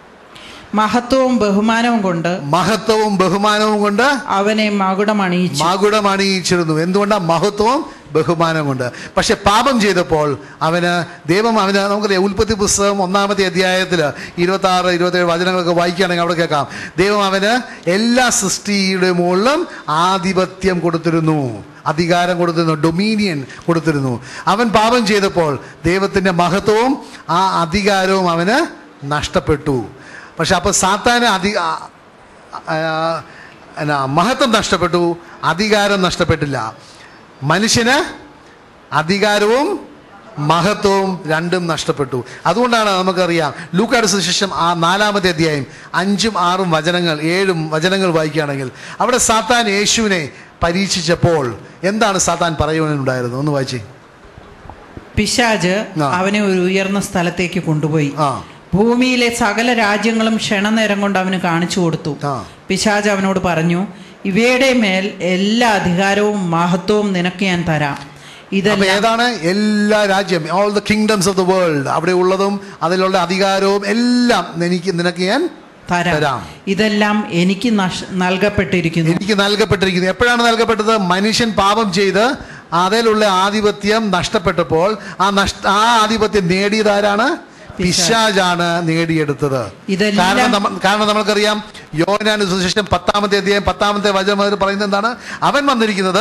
മഹത്വവും ബഹുമാനവും കൊണ്ട് മഹത്വവും ബഹുമാനവും കൊണ്ട് അവനെ മകുടം അണിയിച്ചു മകുടം അണിയിച്ചിരുന്നു എന്തുകൊണ്ടാ മഹത്വവും ബഹുമാനം കൊണ്ട് പക്ഷെ പാപം ചെയ്തപ്പോൾ അവന് ദൈവം അവന് നമുക്കറിയാം ഉൽപ്പത്തി പുസ്തകം ഒന്നാമത്തെ അധ്യായത്തിൽ ഇരുപത്തി ആറ് ഇരുപത്തേഴ് വചനങ്ങളൊക്കെ വായിക്കുകയാണെങ്കിൽ അവിടെ കേൾക്കാം ദൈവം അവന് എല്ലാ സൃഷ്ടിയുടെ മുകളിലും ആധിപത്യം കൊടുത്തിരുന്നു അധികാരം കൊടുത്തിരുന്നു ഡൊമീനിയൻ കൊടുത്തിരുന്നു അവൻ പാപം ചെയ്തപ്പോൾ ദൈവത്തിൻ്റെ മഹത്വവും ആ അധികാരവും അവന് നഷ്ടപ്പെട്ടു പക്ഷെ അപ്പോൾ സാത്താന് അധി ആ- ആ- എന്നാ മഹത്വം നഷ്ടപ്പെട്ടു അധികാരം നഷ്ടപ്പെട്ടില്ല മനുഷ്യന് അധികാരവും മഹത്വവും രണ്ടും നഷ്ടപ്പെട്ടു അതുകൊണ്ടാണ് നമുക്കറിയാം ലൂക്കാട് സുശേഷം ആ നാലാമത്തെ അധ്യായം അഞ്ചും ആറും വചനങ്ങൾ ഏഴും വചനങ്ങൾ വായിക്കുകയാണെങ്കിൽ അവിടെ സാത്താൻ യേശുവിനെ പരീക്ഷിച്ചപ്പോൾ എന്താണ് സാത്താൻ പറയുവാനുണ്ടായിരുന്നത് ഒന്ന് വായിച്ചേ പിശാജ് ആ. അവനെ ഒരു ഉയർന്ന സ്ഥലത്തേക്ക് കൊണ്ടുപോയി ആ ഭൂമിയിലെ സകല രാജ്യങ്ങളും ക്ഷണനേരം കൊണ്ട് അവന് കാണിച്ചു കൊടുത്തു ആ. പിശാജ് അവനോട് പറഞ്ഞു ഇവയുടെ മേൽ എല്ലാ അധികാരവും മഹത്വവും നിനക്ക് ഞാൻ തരാം അപ്പൊ ഇതെല്ലാം ഏതാണ് എല്ലാ രാജ്യം all the kingdoms of the world അവിടെ ഉള്ളതും അതിലുള്ള അധികാരവും എല്ലാം എനിക്ക് നിനക്ക് ഞാൻ തരാം തരാം. ഇതെല്ലാം എനിക്ക് നഷ്- നൽകപ്പെട്ടിരിക്കുന്നു എനിക്ക് നൽകപ്പെട്ടിരിക്കുന്നത് എപ്പോഴാണ് നൽകപ്പെട്ടത് മനുഷ്യൻ പാപം ചെയ്ത് അതിലുള്ള ആധിപത്യം നഷ്ടപ്പെട്ടപ്പോൾ ആ നഷ്ട ആ ആധിപത്യം നേടിയതാരാണ് പിശാജാണ് നേടിയെടുത്തത് ഇതെല്ലാം- കാരണം നമ്മ- കാരണം നമ്മൾക്കറിയാം യോനാന് സുശേഷം പത്താമത്തെ അധ്യായം പത്താമത്തെ വചനം അതിൽ പറയുന്നത് എന്താണ് അവൻ വന്നിരിക്കുന്നത്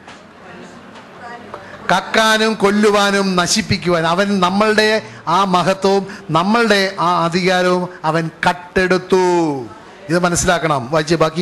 കക്കാനും കൊല്ലുവാനും നശിപ്പിക്കുവാൻ അവൻ നമ്മളുടെ ആ മഹത്വവും നമ്മളുടെ ആ അധികാരവും അവൻ കട്ടെടുത്തു ഇത് മനസ്സിലാക്കണം വായിച്ചേ ബാക്കി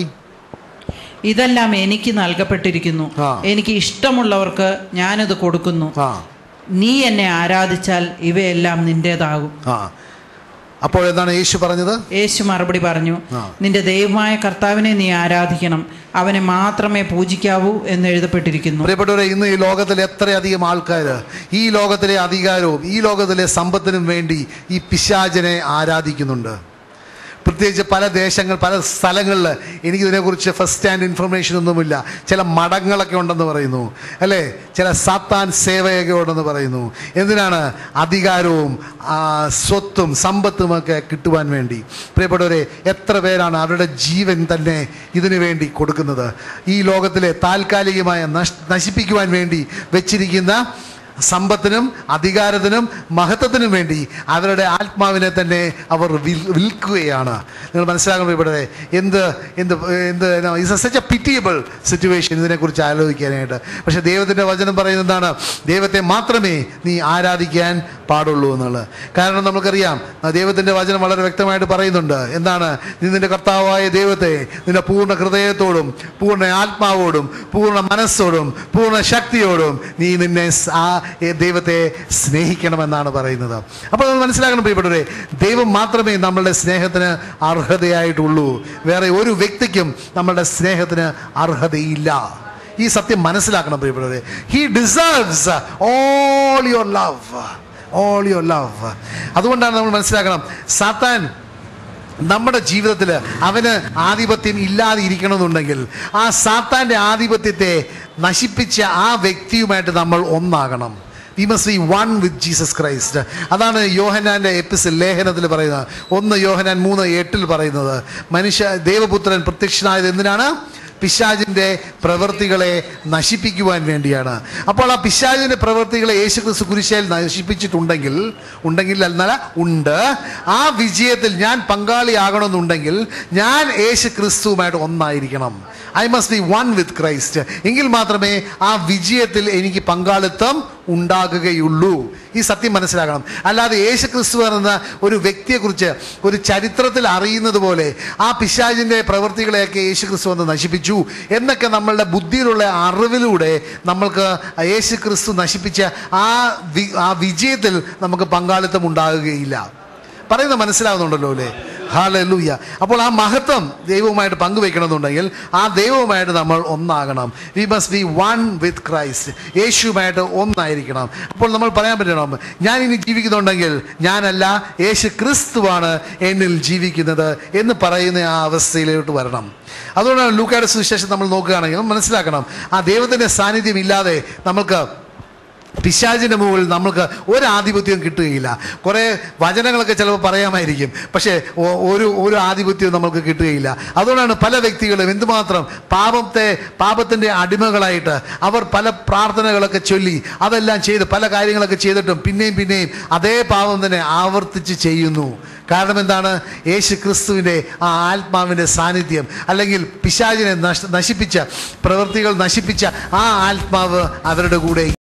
ഇതെല്ലാം എനിക്ക് നൽകപ്പെട്ടിരിക്കുന്നു ആ. എനിക്ക് ഇഷ്ടമുള്ളവർക്ക് ഞാനിത് കൊടുക്കുന്നു ആ നീ എന്നെ ആരാധിച്ചാൽ ഇവയെല്ലാം നിന്റേതാകും ആ അപ്പോൾ എന്താണ് യേശു പറഞ്ഞത് യേശു മറുപടി പറഞ്ഞു ആ. നിന്റെ ദൈവമായ കർത്താവിനെ നീ ആരാധിക്കണം അവനെ മാത്രമേ പൂജിക്കാവൂ എന്ന് എഴുതപ്പെട്ടിരിക്കുന്നു പ്രിയപ്പെട്ടവരെ ഇന്ന് ഈ ലോകത്തിലെ എത്രയധികം ആൾക്കാർ ഈ ലോകത്തിലെ അധികാരവും ഈ ലോകത്തിലെ സമ്പത്തിനും വേണ്ടി ഈ പിശാചനെ ആരാധിക്കുന്നുണ്ട് പ്രത്യേകിച്ച് പല ദേശങ്ങൾ പല സ്ഥലങ്ങളിൽ എനിക്കിതിനെക്കുറിച്ച് ഫസ്റ്റ് ഹാൻഡ് ഇൻഫർമേഷൻ ഒന്നുമില്ല ചില മഠങ്ങളൊക്കെ ഉണ്ടെന്ന് പറയുന്നു അല്ലേ ചില സാത്താൻ സേവയൊക്കെ ഉണ്ടെന്ന് പറയുന്നു എന്തിനാണ് അധികാരവും ആ, സ്വത്തും സമ്പത്തുമൊക്കെ കിട്ടുവാൻ വേണ്ടി പ്രിയപ്പെട്ടവരെ എത്ര പേരാണ് അവരുടെ ജീവൻ തന്നെ ഇതിനു വേണ്ടി കൊടുക്കുന്നത് ഈ ലോകത്തിലെ താൽക്കാലികമായ നഷ് നശിപ്പിക്കുവാൻ വേണ്ടി വെച്ചിരിക്കുന്ന സമ്പത്തിനും അധികാരത്തിനും മഹത്വത്തിനും വേണ്ടി അവരുടെ ആത്മാവിനെ തന്നെ അവർ വിൽ- വിൽക്കുകയാണ് നിങ്ങൾ മനസ്സിലാക്കണം ഇവിടെ എന്ത് എന്ത് എന്ത് is such a pitiable situation ഇതിനെക്കുറിച്ച് ആലോചിക്കാനായിട്ട് പക്ഷേ ദൈവത്തിൻ്റെ വചനം പറയുന്നത് എന്താണ് ദൈവത്തെ മാത്രമേ നീ ആരാധിക്കാൻ പാടുള്ളൂ എന്നുള്ളത് കാരണം നമുക്കറിയാം ആ ദൈവത്തിൻ്റെ വചനം വളരെ വ്യക്തമായിട്ട് പറയുന്നുണ്ട് എന്താണ് നീ നിന്റെ കർത്താവായ ദൈവത്തെ നിന്റെ പൂർണ്ണ ഹൃദയത്തോടും പൂർണ്ണ ആത്മാവോടും പൂർണ്ണ മനസ്സോടും പൂർണ്ണ ശക്തിയോടും നീ നിന്നെ സ് ആ ഏ ദൈവത്തെ സ്നേഹിക്കണമെന്നാണ് പറയുന്നത് അപ്പോൾ നമ്മൾ മനസ്സിലാക്കണം പ്രിയപ്പെട്ടവരെ ദൈവം മാത്രമേ നമ്മളുടെ സ്നേഹത്തിന് അർഹതയായിട്ടുള്ളൂ വേറെ ഒരു വ്യക്തിക്കും നമ്മളുടെ സ്നേഹത്തിന് അർഹതയില്ല ഈ സത്യം മനസ്സിലാക്കണം പ്രിയപ്പെട്ടവരെ he deserves all your love all your love അതുകൊണ്ടാണ് നമ്മൾ മനസ്സിലാക്കണം സാത്താൻ നമ്മുടെ ജീവിതത്തിൽ അവന് ആധിപത്യം ഇല്ലാതെ ഇരിക്കണമെന്നുണ്ടെങ്കിൽ ആ സാത്താൻ്റെ ആധിപത്യത്തെ നശിപ്പിച്ച ആ വ്യക്തിയുമായിട്ട് നമ്മൾ ഒന്നാകണം we must be one with Jesus Christ അതാണ് യോഹനാന്റെ എപ്പിസിൽ ലേഖനത്തിൽ പറയുന്നത് ഒന്ന് യോഹനാൻ മൂന്ന് എട്ടിൽ പറയുന്നത് മനുഷ്യ ദേവപുത്രൻ പ്രത്യക്ഷനായത് എന്തിനാണ് പിശാചിൻ്റെ പ്രവൃത്തികളെ നശിപ്പിക്കുവാൻ വേണ്ടിയാണ് അപ്പോൾ ആ പിശാചിൻ്റെ പ്രവൃത്തികളെ യേശു ക്രിസ്തു കുരിശയിൽ നശിപ്പിച്ചിട്ടുണ്ടെങ്കിൽ ഉണ്ടെങ്കിൽ എന്നാൽ ഉണ്ട് ആ വിജയത്തിൽ ഞാൻ പങ്കാളിയാകണമെന്നുണ്ടെങ്കിൽ ഞാൻ യേശു ക്രിസ്തുവുമായിട്ട് ഒന്നായിരിക്കണം I must be one with Christ എങ്കിൽ മാത്രമേ ആ വിജയത്തിൽ എനിക്ക് പങ്കാളിത്തം ഉണ്ടാകുകയുള്ളൂ ഈ സത്യം മനസ്സിലാക്കണം അല്ലാതെ യേശു ക്രിസ്തു എന്ന ഒരു വ്യക്തിയെക്കുറിച്ച് ഒരു ചരിത്രത്തിൽ അറിയുന്നത് പോലെ ആ പിശാചിൻ്റെ പ്രവൃത്തികളെയൊക്കെ യേശു ക്രിസ്തു വന്ന് നശിപ്പിച്ചു എന്നൊക്കെ നമ്മളുടെ ബുദ്ധിയിലുള്ള അറിവിലൂടെ നമ്മൾക്ക് യേശു ക്രിസ്തു നശിപ്പിച്ച ആ വി ആ വിജയത്തിൽ നമുക്ക് പങ്കാളിത്തം ഉണ്ടാകുകയില്ല പറയുന്നത് മനസ്സിലാവുന്നുണ്ടല്ലോ അല്ലേ ഹാലൂയ്യ അപ്പോൾ ആ മഹത്വം ദൈവവുമായിട്ട് പങ്കുവെക്കണമെന്നുണ്ടെങ്കിൽ ആ ദൈവവുമായിട്ട് നമ്മൾ ഒന്നാകണം we must be one with Christ യേശുവുമായിട്ട് ഒന്നായിരിക്കണം അപ്പോൾ നമ്മൾ പറയാൻ പറ്റണം ഞാൻ ഇനി ജീവിക്കുന്നുണ്ടെങ്കിൽ ഞാനല്ല യേശു ക്രിസ്തുവാണ് എന്നിൽ ജീവിക്കുന്നത് എന്ന് പറയുന്ന ആ അവസ്ഥയിലോട്ട് വരണം അതുകൊണ്ടാണ് ലൂക്കായുടെ സുവിശേഷം നമ്മൾ നോക്കുകയാണെങ്കിൽ നമ്മൾ മനസ്സിലാക്കണം ആ ദൈവത്തിൻ്റെ സാന്നിധ്യം ഇല്ലാതെ നമുക്ക് പിശാചിൻ്റെ മുകളിൽ നമ്മൾക്ക് ഒരാധിപത്യവും കിട്ടുകയില്ല കുറേ വചനങ്ങളൊക്കെ ചിലപ്പോൾ പറയാമായിരിക്കും പക്ഷേ ഒ- ഒരു ഒരു ആധിപത്യവും നമുക്ക് കിട്ടുകയില്ല അതുകൊണ്ടാണ് പല വ്യക്തികളും എന്തുമാത്രം പാപത്തെ പാപത്തിൻ്റെ അടിമകളായിട്ട് അവർ പല പ്രാർത്ഥനകളൊക്കെ ചൊല്ലി അതെല്ലാം ചെയ്ത് പല കാര്യങ്ങളൊക്കെ ചെയ്തിട്ടും പിന്നെയും പിന്നെയും അതേ പാപം തന്നെ ആവർത്തിച്ച് ചെയ്യുന്നു കാരണം എന്താണ് യേശു ക്രിസ്തുവിൻ്റെ ആ ആത്മാവിൻ്റെ സാന്നിധ്യം അല്ലെങ്കിൽ പിശാചിനെ നശ നശിപ്പിച്ച പ്രവൃത്തികൾ നശിപ്പിച്ച ആ ആത്മാവ് അവരുടെ കൂടെ